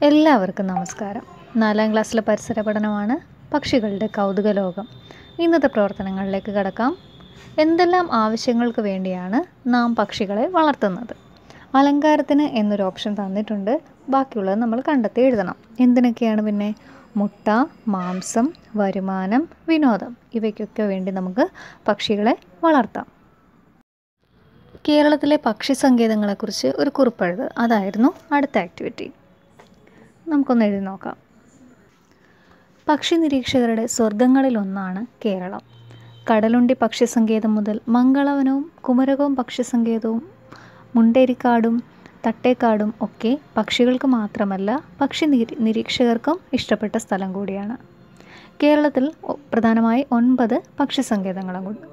എല്ലാവർക്കും നമസ്കാരം നാലാം ക്ലാസ്സിലെ പരിസര പഠനമാണ് പക്ഷികളുടെ കൗതുക ലോകം ഇന്നത്തെ പ്രവർത്തനങ്ങളിലേക്ക് കടക്കാം എന്തെല്ലാം ആവശ്യങ്ങൾക്ക് വേണ്ടിയാണ് നാം പക്ഷികളെ വളർത്തുന്നത് അലങ്കാരത്തിന് എന്നൊരു ഓപ്ഷൻ തന്നിട്ടുണ്ട് ബാക്കിയുള്ളത് നമ്മൾ കണ്ടെത്തി എഴുതണം എന്തിനൊക്കെയാണ് പിന്നെ മുട്ട മാംസം വരുമാനം വിനോദം ഇവയ്ക്കൊക്കെ വേണ്ടി നമുക്ക് പക്ഷികളെ വളർത്താം കേരളത്തിലെ പക്ഷി സങ്കേതങ്ങളെക്കുറിച്ച് ഒരു കുറിപ്പെഴുത് അതായിരുന്നു അടുത്ത ആക്ടിവിറ്റി നമുക്കൊന്ന് എഴുതി നോക്കാം പക്ഷി നിരീക്ഷകരുടെ സ്വർഗങ്ങളിലൊന്നാണ് കേരളം കടലുണ്ടി പക്ഷി സങ്കേതം മുതൽ മംഗളവനവും കുമരകവും പക്ഷി സങ്കേതവും മുണ്ടേരിക്കാടും തട്ടേക്കാടും ഒക്കെ പക്ഷികൾക്ക് മാത്രമല്ല പക്ഷി നിരീ നിരീക്ഷകർക്കും ഇഷ്ടപ്പെട്ട സ്ഥലം കൂടിയാണ് കേരളത്തിൽ ഒ- പ്രധാനമായി ഒൻപത് പക്ഷി സങ്കേതങ്ങളുണ്ട്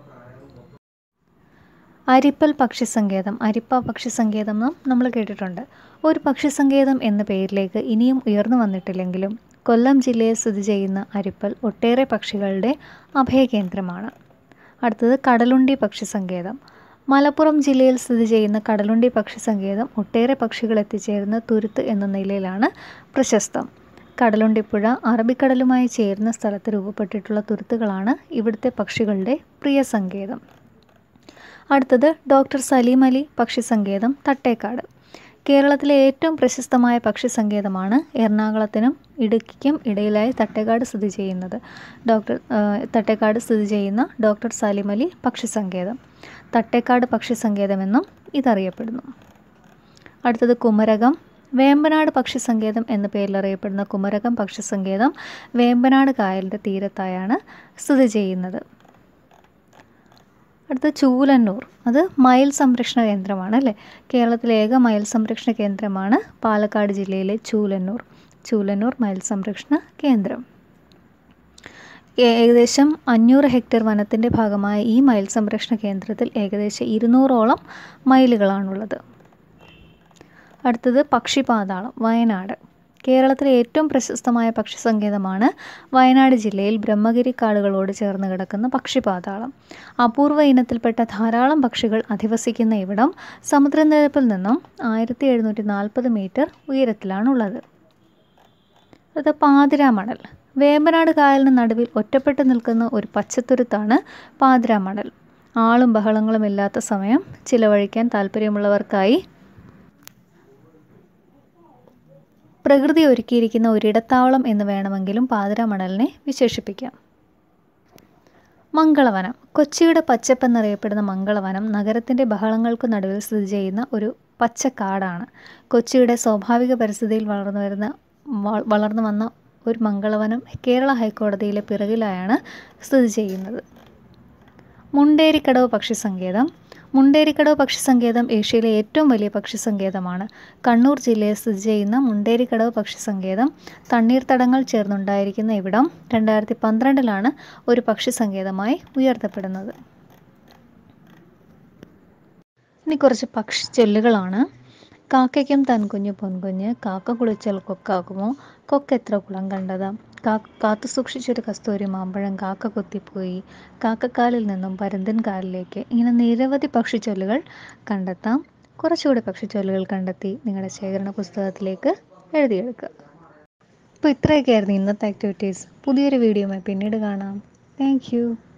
അരിപ്പൽ പക്ഷി സങ്കേതം അരിപ്പ പക്ഷി സങ്കേതം എന്നും നമ്മൾ കേട്ടിട്ടുണ്ട് ഒരു പക്ഷി സങ്കേതം എന്ന പേരിലേക്ക് ഇനിയും ഉയർന്നു വന്നിട്ടില്ലെങ്കിലും കൊല്ലം ജില്ലയിൽ സ്ഥിതി ചെയ്യുന്ന അരിപ്പൽ ഒട്ടേറെ പക്ഷികളുടെ അഭയകേന്ദ്രമാണ് അടുത്തത് കടലുണ്ടി പക്ഷി സങ്കേതം മലപ്പുറം ജില്ലയിൽ സ്ഥിതി ചെയ്യുന്ന കടലുണ്ടി പക്ഷി സങ്കേതം ഒട്ടേറെ പക്ഷികൾ എത്തിച്ചേരുന്ന തുരുത്ത് എന്ന നിലയിലാണ് പ്രശസ്തം കടലുണ്ടിപ്പുഴ അറബിക്കടലുമായി ചേരുന്ന സ്ഥലത്ത് രൂപപ്പെട്ടിട്ടുള്ള തുരുത്തുകളാണ് ഇവിടുത്തെ പക്ഷികളുടെ പ്രിയ സങ്കേതം അടുത്തത് ഡോക്ടർ സലീം അലി പക്ഷി സങ്കേതം തട്ടേക്കാട് കേരളത്തിലെ ഏറ്റവും പ്രശസ്തമായ പക്ഷി സങ്കേതമാണ് എറണാകുളത്തിനും ഇടുക്കിക്കും ഇടയിലായി തട്ടേക്കാട് സ്ഥിതി ചെയ്യുന്നത് ഡോക്ടർ ആ, തട്ടേക്കാട് സ്ഥിതി ചെയ്യുന്ന ഡോക്ടർ സലീം അലി പക്ഷി സങ്കേതം തട്ടേക്കാട് പക്ഷി സങ്കേതമെന്നും ഇതറിയപ്പെടുന്നു അടുത്തത് കുമരകം വേമ്പനാട് പക്ഷി സങ്കേതം എന്ന പേരിൽ അറിയപ്പെടുന്ന കുമരകം പക്ഷി സങ്കേതം വേമ്പനാട് കായലിൻ്റെ തീരത്തായാണ് സ്ഥിതി ചെയ്യുന്നത് അടുത്ത ചൂലന്നൂർ അത് മയിൽ സംരക്ഷണ കേന്ദ്രമാണ് അല്ലേ കേരളത്തിലെ ഏക മയിൽ സംരക്ഷണ കേന്ദ്രമാണ് പാലക്കാട് ജില്ലയിലെ ചൂലന്നൂർ ചൂലന്നൂർ മയിൽ സംരക്ഷണ കേന്ദ്രം ഏ- ഏകദേശം അഞ്ഞൂറ് ഹെക്ടർ വനത്തിൻ്റെ ഭാഗമായ ഈ മയിൽ സംരക്ഷണ കേന്ദ്രത്തിൽ ഏകദേശം ഇരുന്നൂറോളം മയിലുകളാണുള്ളത് അടുത്തത് പക്ഷിപാതാളം വയനാട് കേരളത്തിലെ ഏറ്റവും പ്രശസ്തമായ പക്ഷി സങ്കേതമാണ് വയനാട് ജില്ലയിൽ ബ്രഹ്മഗിരി കാടുകളോട് ചേർന്ന് കിടക്കുന്ന പക്ഷിപാതാളം അപൂർവ ഇനത്തിൽപ്പെട്ട ധാരാളം പക്ഷികൾ അധിവസിക്കുന്ന ഇവിടം സമുദ്രനിരപ്പിൽ നിന്നും ആയിരത്തി എഴുന്നൂറ്റി നാൽപ്പത് മീറ്റർ ഉയരത്തിലാണുള്ളത് അത് പാതിരാമണൽ വേമ്പനാട് കായലിന് നടുവിൽ ഒറ്റപ്പെട്ട് നിൽക്കുന്ന ഒരു പച്ചത്തുരുത്താണ് പാതിരാമണൽ ആളും ബഹളങ്ങളും ഇല്ലാത്ത സമയം ചിലവഴിക്കാൻ താല്പര്യമുള്ളവർക്കായി പ്രകൃതി ഒരുക്കിയിരിക്കുന്ന ഒരിടത്താവളം എന്ന് വേണമെങ്കിലും പാതിരാമണലിനെ വിശേഷിപ്പിക്കാം മംഗളവനം കൊച്ചിയുടെ പച്ചപ്പെന്നറിയപ്പെടുന്ന മംഗളവനം നഗരത്തിൻ്റെ ബഹളങ്ങൾക്ക് നടുവിൽ സ്ഥിതി ചെയ്യുന്ന ഒരു പച്ചക്കാടാണ് കൊച്ചിയുടെ സ്വാഭാവിക പരിസ്ഥിതിയിൽ വളർന്നു വരുന്ന വ- വളർന്നു വന്ന ഒരു മംഗളവനം കേരള ഹൈക്കോടതിയിലെ പിറകിലായാണ് സ്ഥിതി ചെയ്യുന്നത് മുണ്ടേരിക്കടവ് പക്ഷി സങ്കേതം മുണ്ടേരിക്കടവ് പക്ഷി സങ്കേതം ഏഷ്യയിലെ ഏറ്റവും വലിയ പക്ഷി സങ്കേതമാണ് കണ്ണൂർ ജില്ലയിൽ സ്ഥിതി ചെയ്യുന്ന മുണ്ടേരിക്കടവ് പക്ഷി സങ്കേതം തണ്ണീർത്തടങ്ങൾ ചേർന്നുണ്ടായിരിക്കുന്ന ഇവിടം രണ്ടായിരത്തി പന്ത്രണ്ടിലാണ് ഒരു പക്ഷി സങ്കേതമായി ഉയർത്തപ്പെടുന്നത് ഇനി കുറച്ച് പക്ഷി ചൊല്ലുകളാണ് കാക്കയ്ക്കും തൻകുഞ്ഞു പൊൻകുഞ്ഞ് കാക്ക കുളിച്ചാൽ കൊക്കാകുമോ കൊക്കെത്ര കുളം കണ്ടത് കാക്ക കാത്തു സൂക്ഷിച്ചൊരു കസ്തൂരി മാമ്പഴം കാക്ക കൊത്തിപ്പോയി കാക്കക്കാലിൽ നിന്നും പരുന്തൻ കാലിലേക്ക് ഇങ്ങനെ നിരവധി പക്ഷിച്ചൊല്ലുകൾ കണ്ടെത്താം കുറച്ചുകൂടി പക്ഷിച്ചൊല്ലുകൾ കണ്ടെത്തി നിങ്ങളുടെ ശേഖരണ പുസ്തകത്തിലേക്ക് എഴുതിയെടുക്കുക അപ്പോൾ ഇത്രയൊക്കെയായിരുന്നു ഇന്നത്തെ ആക്ടിവിറ്റീസ് പുതിയൊരു വീഡിയോയുമായി പിന്നീട് കാണാം താങ്ക്